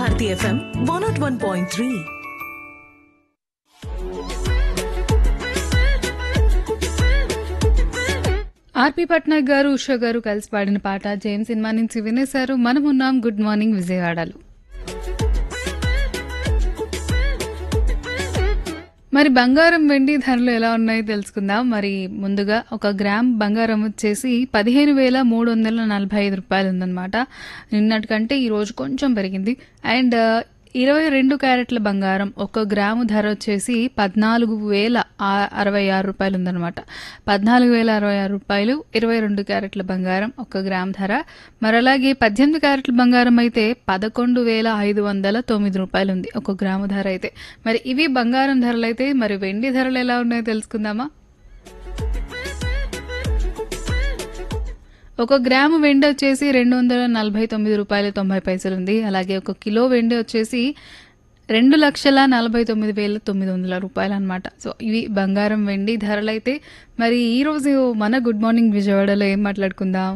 Bharati FM one not one point three RP Patnaik garu Usha గారు కలిసి పాడిన పాట జేమ్ సినిమా నుంచి వినేశారు మనం ఉన్నాం గుడ్ మార్నింగ్ విజయవాడలో మరి బంగారం వెండి ధరలు ఎలా ఉన్నాయో తెలుసుకుందాం మరి ముందుగా ఒక గ్రామ్ బంగారం వచ్చేసి పదిహేను వేల మూడు వందల నలభై ఐదు రూపాయలు ఉందన్నమాట నిన్నటికంటే ఈ రోజు కొంచెం పెరిగింది అండ్ ఇరవై రెండు క్యారెట్ల బంగారం ఒక గ్రాము ధర వచ్చేసి పద్నాలుగు వేల ఆ- అరవై ఆరు రూపాయలు ఉందన్నమాట పద్నాలుగు వేల అరవై ఆరు రూపాయలు ఇరవై రెండు క్యారెట్ల బంగారం ఒక గ్రామ్ ధర మరి అలాగే పద్దెనిమిది క్యారెట్ల బంగారం అయితే పదకొండు వేల ఐదు వందల తొమ్మిది రూపాయలు ఉంది ఒక గ్రాము ధర అయితే మరి ఇవి బంగారం ధరలు అయితే మరి వెండి ధరలు ఎలా ఉన్నాయో తెలుసుకుందామా ఒక గ్రాము వెండి వచ్చేసి రెండు వందల నలభై తొమ్మిది రూపాయలు తొంభై పైసలు ఉంది అలాగే ఒక కిలో వెండి వచ్చేసి రెండు లక్షల నలభై తొమ్మిది వేల తొమ్మిది వందల రూపాయలు అనమాట సో ఇవి బంగారం వెండి ధరలు అయితే మరి ఈ రోజు మన గుడ్ మార్నింగ్ విజయవాడలో ఏం మాట్లాడుకుందాం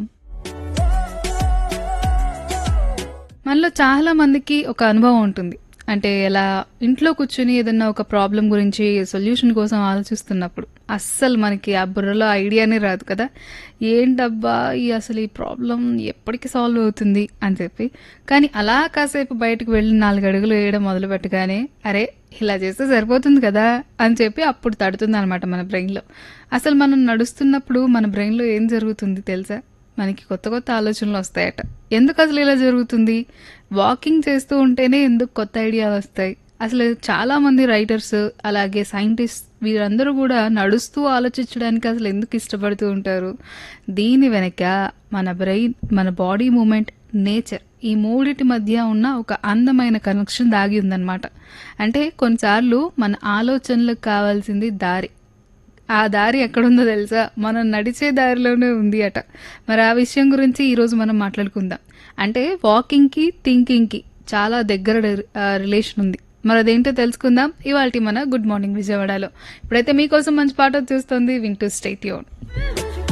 మనలో చాలా మందికి ఒక అనుభవం ఉంటుంది అంటే ఎలా ఇంట్లో కూర్చుని ఏదన్నా ఒక ప్రాబ్లం గురించి సొల్యూషన్ కోసం ఆలోచిస్తున్నప్పుడు అస్సలు మనకి ఆ బుర్రలో ఐడియానే రాదు కదా ఏంటబ్బా ఈ అసలు ఈ ప్రాబ్లం ఎప్పటికి సాల్వ్ అవుతుంది అని చెప్పి కానీ అలా కాసేపు బయటకు వెళ్ళి నాలుగు అడుగులు వేయడం మొదలు పెట్టగానే అరే ఇలా చేస్తే సరిపోతుంది కదా అని చెప్పి అప్పుడు తడుతుంది అనమాట మన బ్రెయిన్లో అసలు మనం నడుస్తున్నప్పుడు మన బ్రెయిన్లో ఏం జరుగుతుంది తెలుసా మనకి కొత్త కొత్త ఆలోచనలు వస్తాయట ఎందుకు అసలు ఇలా జరుగుతుంది వాకింగ్ చేస్తూ ఉంటేనే ఎందుకు కొత్త ఐడియాలు వస్తాయి అసలు చాలా మంది రైటర్స్ అలాగే సైంటిస్ట్ వీరందరూ కూడా నడుస్తూ ఆలోచించడానికి అసలు ఎందుకు ఇష్టపడుతూ ఉంటారు దీని వెనక మన బ్రెయిన్ మన బాడీ మూమెంట్ నేచర్ ఈ మూడిటి మధ్య ఉన్న ఒక అందమైన కనెక్షన్ దాగి ఉందన్నమాట అంటే కొన్నిసార్లు మన ఆలోచనలకు కావాల్సింది దారి ఆ దారి ఎక్కడుందో తెలుసా మనం నడిచే దారిలోనే ఉంది అట మరి ఆ విషయం గురించి ఈరోజు మనం మాట్లాడుకుందాం అంటే వాకింగ్కి థింకింగ్కి చాలా దగ్గర రిలేషన్ ఉంది మరి అదేంటో తెలుసుకుందాం ఇవాళ మన గుడ్ మార్నింగ్ విజయవాడలో ఇప్పుడైతే మీకోసం మంచి పాట వచ్చేస్తుంది వింటూ స్టేట్ యూన్